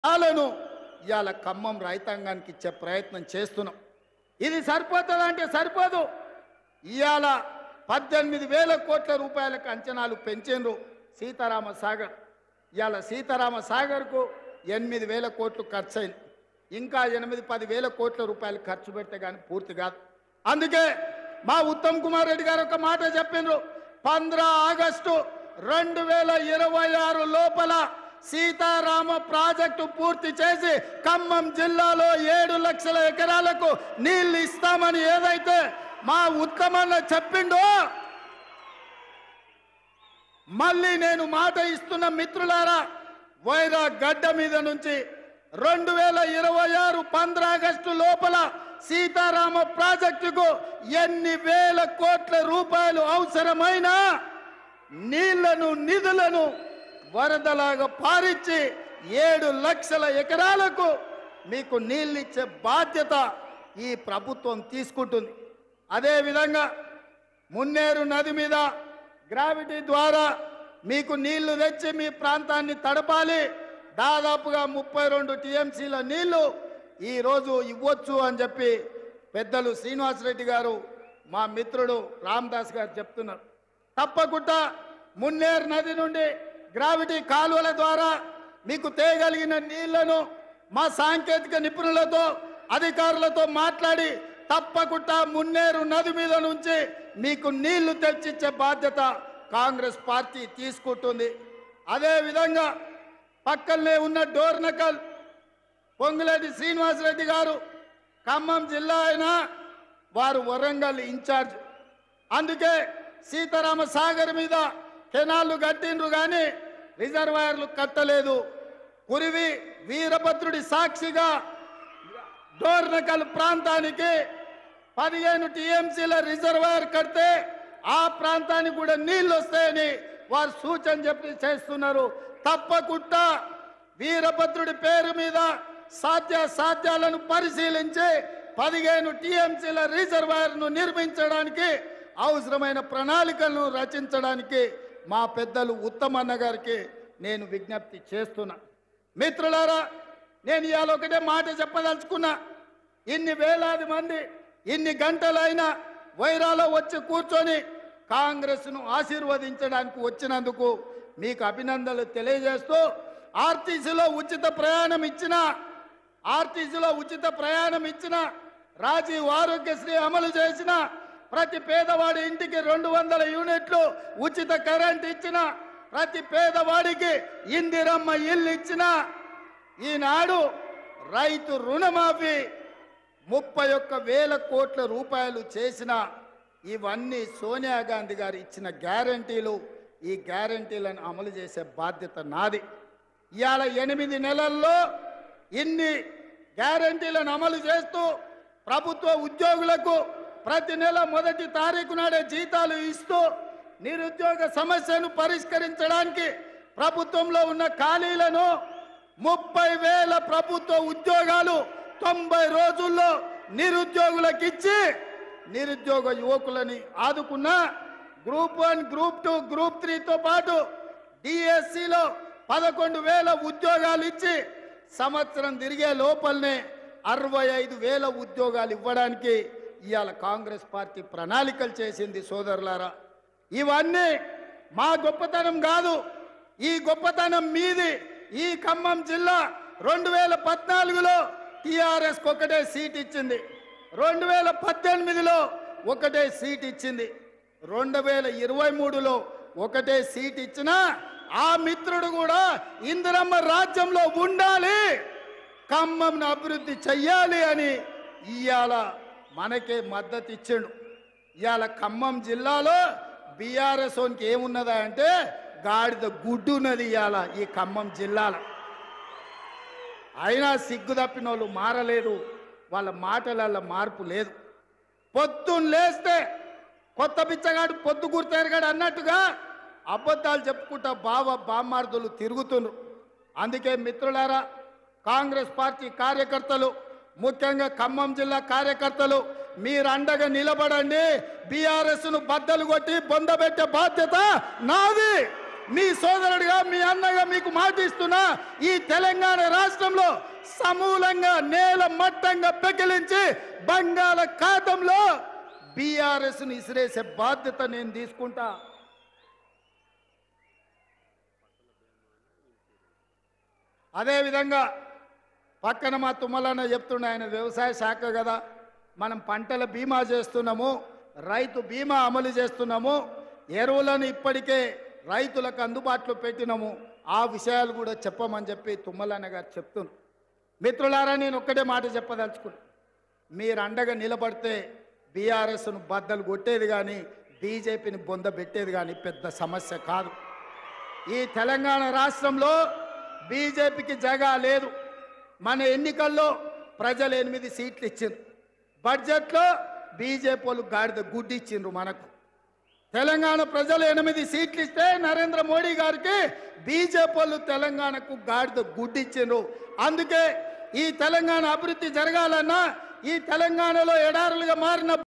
పాలను ఇవాళ ఖమ్మం రైతాంగానికి ఇచ్చే ప్రయత్నం చేస్తున్నాం ఇది సరిపోతుందా అంటే సరిపోదు ఇవాళ పద్దెనిమిది వేల కోట్ల రూపాయలకు అంచనాలు పెంచిండ్రు సీతారామ సాగర్ ఇవాళ సీతారామ సాగర్కు ఎనిమిది వేల కోట్లు ఖర్చు అయింది ఇంకా ఎనిమిది పది వేల కోట్ల రూపాయలు ఖర్చు పెడితే కానీ పూర్తి కాదు అందుకే మా ఉత్తమ్ కుమార్ రెడ్డి గారు ఒక మాట చెప్పిండ్రు పంద్ర ఆగస్టు రెండు వేల ఇరవై ఆరు లోపల సీతారామ ప్రాజెక్టు పూర్తి చేసి ఖమ్మం జిల్లాలో ఏడు లక్షల ఎకరాలకు నీళ్లు ఇస్తామని ఏదైతే మా ఉత్తమన్న చెప్పిండో మళ్ళీ నేను మాట ఇస్తున్న మిత్రులారా వైరా గడ్డ మీద నుంచి రెండు వేల ఇరవై ఆరు పంద్ర ఆగస్టు లోపల సీతారామ ప్రాజెక్టుకు ఎన్ని వేల కోట్ల రూపాయలు అవసరమైనా నీళ్లను నిధులను వరదలాగా పారించి ఏడు లక్షల ఎకరాలకు మీకు నీళ్ళిచ్చే బాధ్యత ఈ ప్రభుత్వం తీసుకుంటుంది అదేవిధంగా మున్నేరు నది మీద గ్రావిటీ ద్వారా మీకు నీళ్లు తెచ్చి మీ ప్రాంతాన్ని తడపాలి దాదాపుగా ముప్పై రెండు టీఎంసీల నీళ్లు ఈరోజు ఇవ్వచ్చు అని చెప్పి పెద్దలు శ్రీనివాసరెడ్డి గారు మా మిత్రుడు రామదాస్ గారు చెప్తున్నారు తప్పకుండా మున్నేరు నది నుండి గ్రావిటీ కాలువల ద్వారా మీకు తేయగలిగిన నీళ్లను మా సాంకేతిక నిపుణులతో అధికారులతో మాట్లాడి తప్పకుండా మున్నేరు నది మీద నుంచి మీకు నీళ్లు తెచ్చిచ్చే బాధ్యత కాంగ్రెస్ పార్టీ తీసుకుంటుంది అదేవిధంగా పక్కనే ఉన్న డోర్నకల్ పొంగులేటి శ్రీనివాసరెడ్డి గారు ఖమ్మం జిల్లా అయినా వారు వరంగల్ ఇన్ఛార్జ్ అందుకే సీతారామ సాగర్ మీద కెనాళ్ళు కట్టిండ్రు కానీ రిజర్వాయర్లు కట్టలేదు కురివి వీరభద్రుడి సాక్షిగా డోర్నకల్ ప్రాంతానికి పదిహేను టీఎంసీల రిజర్వాయర్ కడితే ఆ ప్రాంతానికి కూడా నీళ్లు వస్తాయని వారు సూచన చెప్పి చేస్తున్నారు తప్పకుండా వీరభద్రుడి పేరు మీద సాధ్య సాధ్యాలను పరిశీలించి పదిహేను టీఎంసీల రిజర్వాయర్ను నిర్మించడానికి అవసరమైన ప్రణాళికలను రచించడానికి మా పెద్దలు ఉత్తమన్న గారికి నేను విజ్ఞప్తి చేస్తున్నా మిత్రులారా నేను ఇవాళ ఒకటే మాట చెప్పదలుచుకున్నా ఇన్ని వేలాది మంది ఇన్ని గంటలైనా వైరాలో వచ్చి కూర్చొని కాంగ్రెస్ను ఆశీర్వదించడానికి వచ్చినందుకు మీకు అభినందనలు తెలియజేస్తూ ఆర్టీసీలో ఉచిత ప్రయాణం ఇచ్చిన ఆర్టీసీలో ఉచిత ప్రయాణం ఇచ్చిన రాజీవ్ ఆరోగ్యశ్రీ అమలు చేసిన ప్రతి పేదవాడి ఇంటికి రెండు వందల యూనిట్లు ఉచిత కరెంట్ ఇచ్చిన ప్రతి పేదవాడికి ఇందిరమ్మ ఇల్లు ఇచ్చిన ఈనాడు రైతు రుణమాఫీ ముప్పై ఒక్క వేల కోట్ల రూపాయలు చేసిన ఇవన్నీ సోనియా గాంధీ గారు ఇచ్చిన గ్యారంటీలు ఈ గ్యారంటీలను అమలు చేసే బాధ్యత నాది ఇవాళ ఎనిమిది నెలల్లో ఇన్ని గ్యారంటీలను అమలు చేస్తూ ప్రభుత్వ ఉద్యోగులకు ప్రతి నెల మొదటి తారీఖు నాడే జీతాలు ఇస్తూ నిరుద్యోగ సమస్యను పరిష్కరించడానికి ప్రభుత్వంలో ఉన్న ఖాళీలను ముప్పై వేల ప్రభుత్వ ఉద్యోగాలు తొంభై రోజుల్లో నిరుద్యోగులకు ఇచ్చి నిరుద్యోగ యువకులని ఆదుకున్న group one group two group త్రీతో పాటు డిఎస్సిలో పదకొండు వేల ఉద్యోగాలు ఇచ్చి సంవత్సరం తిరిగే లోపలనే అరవై ఐదు వేల ఉద్యోగాలు ఇవ్వడానికి ఇవాళ కాంగ్రెస్ పార్టీ ప్రణాళికలు చేసింది సోదరులారా ఇవన్నీ మా గొప్పతనం కాదు ఈ గొప్పతనం మీది ఈ ఖమ్మం జిల్లా రెండు వేల పద్నాలుగులో టిఆర్ఎస్ ఒకటే సీట్ ఇచ్చింది రెండు వేల పద్దెనిమిదిలో ఒకటే సీట్ ఇచ్చింది రెండు వేల ఇరవై మూడులో ఒకటే సీట్ ఇచ్చినా ఆ మిత్రుడు కూడా ఇందిరమ్మ రాజ్యంలో ఉండాలి ఖమ్మంను అభివృద్ధి చెయ్యాలి అని ఇవాళ మనకే మద్దతు ఇచ్చిండు ఇవాళ ఖమ్మం జిల్లాలో బీఆర్ఎస్ ఓనికి ఏమున్నదా అంటే గాడిద గుడ్డు ఉన్నది ఇవాళ ఈ ఖమ్మం జిల్లాలో అయినా సిగ్గు తప్పిన వాళ్ళు మారలేదు వాళ్ళ మాటలలో మార్పు లేదు పొద్దున్న లేస్తే కొత్త బిచ్చగాడు పొద్దు గుర్తెరగాడు అన్నట్టుగా అబద్ధాలు చెప్పుకుంటా బావ బామ్మార్దులు తిరుగుతున్నారు అందుకే మిత్రులారా కాంగ్రెస్ పార్టీ కార్యకర్తలు ముఖ్యంగా ఖమ్మం జిల్లా కార్యకర్తలు మీరు అండగా నిలబడండి బీఆర్ఎస్ ను బద్దలు కొట్టి బొందబెట్టే బాధ్యత నాది మీ సోదరుడిగా మీ అన్నగా మీకు మాటిస్తున్నా ఈ తెలంగాణ రాష్ట్రంలో సమూలంగా నేల మట్టంగా పెకిలించి బంగాళ ఖాతంలో బీఆర్ఎస్ని ఇసిరేసే బాధ్యత నేను తీసుకుంటా అదేవిధంగా పక్కన మా తుమ్మలన్న చెప్తుండే ఆయన వ్యవసాయ శాఖ కదా మనం పంటల బీమా చేస్తున్నాము రైతు బీమా అమలు చేస్తున్నాము ఎరువులను ఇప్పటికే రైతులకు అందుబాటులో పెట్టినాము ఆ విషయాలు కూడా చెప్పమని చెప్పి తుమ్మలన్న గారు చెప్తున్నారు మిత్రులారా నేను ఒక్కటే మాట చెప్పదలుచుకున్నా మీరు అండగా నిలబడితే బీఆర్ఎస్ను బద్దలు కొట్టేది కానీ బీజేపీని బొంద పెట్టేది కానీ పెద్ద సమస్య కాదు ఈ తెలంగాణ రాష్ట్రంలో బీజేపీకి జగా లేదు మన ఎన్నికల్లో ప్రజలు ఎనిమిది సీట్లు ఇచ్చిండ్రు బడ్జెట్లో బీజేపీ వాళ్ళు గాడిద గుడ్డి ఇచ్చిండ్రు మనకు తెలంగాణ ప్రజలు ఎనిమిది సీట్లు ఇస్తే నరేంద్ర మోడీ గారికి బీజేపీ వాళ్ళు తెలంగాణకు గాడిద గుడ్డి ఇచ్చిండ్రు అందుకే ఈ తెలంగాణ అభివృద్ధి జరగాలన్నా ఈ తెలంగాణలో ఎడారులుగా మారిన